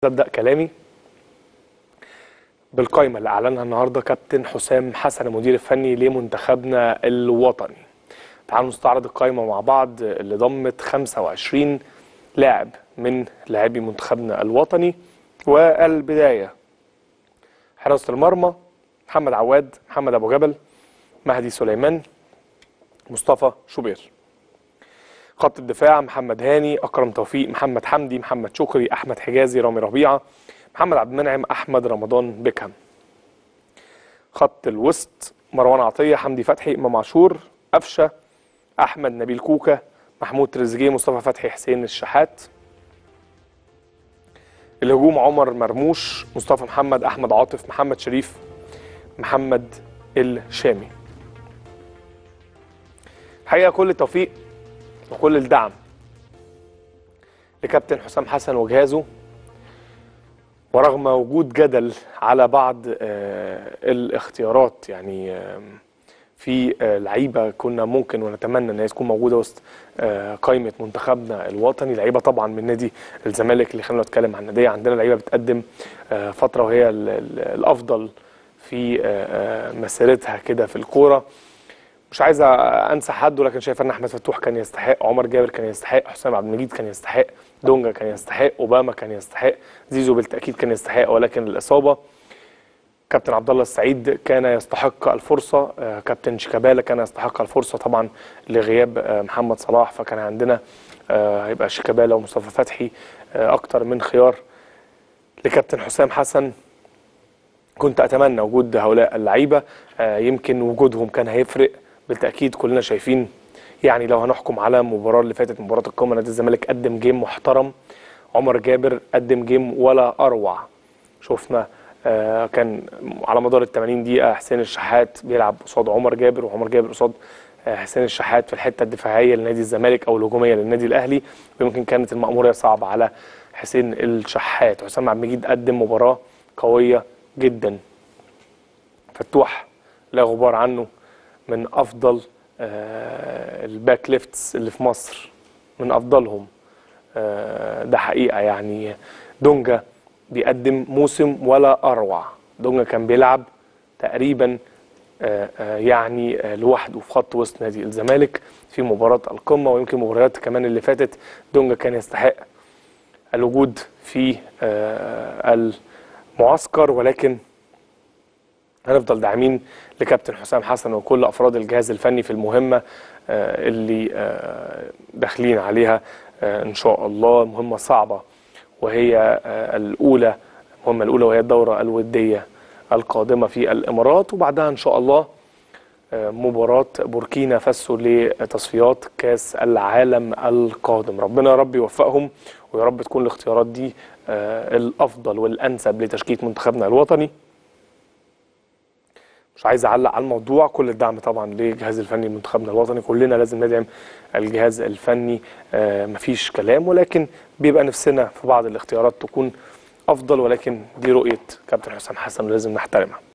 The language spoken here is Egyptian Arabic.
ابدا كلامي بالقائمه اللي اعلنها النهارده كابتن حسام حسن المدير الفني لمنتخبنا الوطني تعالوا نستعرض القائمه مع بعض اللي ضمت 25 لاعب من لاعبي منتخبنا الوطني والبدايه حراسه المرمى محمد عواد محمد ابو جبل مهدي سليمان مصطفى شوبير خط الدفاع محمد هاني اكرم توفيق محمد حمدي محمد شكري احمد حجازي رامي ربيعه محمد عبد المنعم احمد رمضان بيكهام خط الوسط مروان عطيه حمدي فتحي امام عاشور قفشه احمد نبيل كوكا محمود تريزيجيه مصطفى فتحي حسين الشحات الهجوم عمر مرموش مصطفى محمد احمد عاطف محمد شريف محمد الشامي الحقيقه كل التوفيق وكل الدعم لكابتن حسام حسن وجهازه ورغم وجود جدل على بعض آه، الاختيارات يعني آه، في آه، لعيبه كنا ممكن ونتمنى ان هي تكون موجوده وسط آه، قائمه منتخبنا الوطني لعيبه طبعا من نادي الزمالك اللي خلينا نتكلم عن الناديه عندنا لعيبه بتقدم آه، فتره وهي ال- ال- الافضل في آه، آه، مسيرتها كده في الكوره مش عايز انسى حد ولكن شايف ان احمد فتوح كان يستحق عمر جابر كان يستحق حسام عبد المجيد كان يستحق دونجا كان يستحق اوباما كان يستحق زيزو بالتاكيد كان يستحق ولكن الاصابه كابتن عبد الله السعيد كان يستحق الفرصه آه، كابتن شيكابالا كان يستحق الفرصه طبعا لغياب آه، محمد صلاح فكان عندنا آه، هيبقى شيكابالا ومصطفى فتحي آه، اكتر من خيار لكابتن حسام حسن كنت اتمنى وجود هؤلاء اللعيبه آه، يمكن وجودهم كان هيفرق بالتاكيد كلنا شايفين يعني لو هنحكم على المباراه اللي فاتت مباراه القمه نادي الزمالك قدم جيم محترم عمر جابر قدم جيم ولا اروع شفنا آه، كان على مدار ال 80 دقيقه حسين الشحات بيلعب قصاد عمر جابر وعمر جابر قصاد آه، حسين الشحات في الحته الدفاعيه لنادي الزمالك او الهجوميه للنادي الاهلي ويمكن كانت المأموريه صعبه على حسين الشحات حسام عبد المجيد قدم مباراه قويه جدا فتوح لا غبار عنه من افضل آه، الباك ليفتس اللي في مصر من افضلهم آه، ده حقيقه يعني دونجا بيقدم موسم ولا اروع دونجا كان بيلعب تقريبا آه، آه، يعني آه، لوحده في خط وسط نادي الزمالك في مباراه القمه ويمكن مباريات كمان اللي فاتت دونجا كان يستحق الوجود في آه، المعسكر ولكن هنفضل داعمين لكابتن حسام حسن وكل افراد الجهاز الفني في المهمه آه، اللي آه، داخلين عليها آه، ان شاء الله مهمه صعبه وهي آه، الاولى المهمه الاولى وهي الدوره الوديه القادمه في الامارات وبعدها ان شاء الله آه، مباراة بوركينا فاسو لتصفيات كاس العالم القادم ربنا يا رب يوفقهم ويا رب تكون الاختيارات دي آه، الافضل والانسب لتشكيله منتخبنا الوطني مش عايز اعلق على الموضوع كل الدعم طبعا للجهاز الفني لمنتخبنا الوطني كلنا لازم ندعم الجهاز الفني آه، مفيش كلام ولكن بيبقى نفسنا في بعض الاختيارات تكون افضل ولكن دي رؤيه كابتن حسام حسن ولازم نحترمها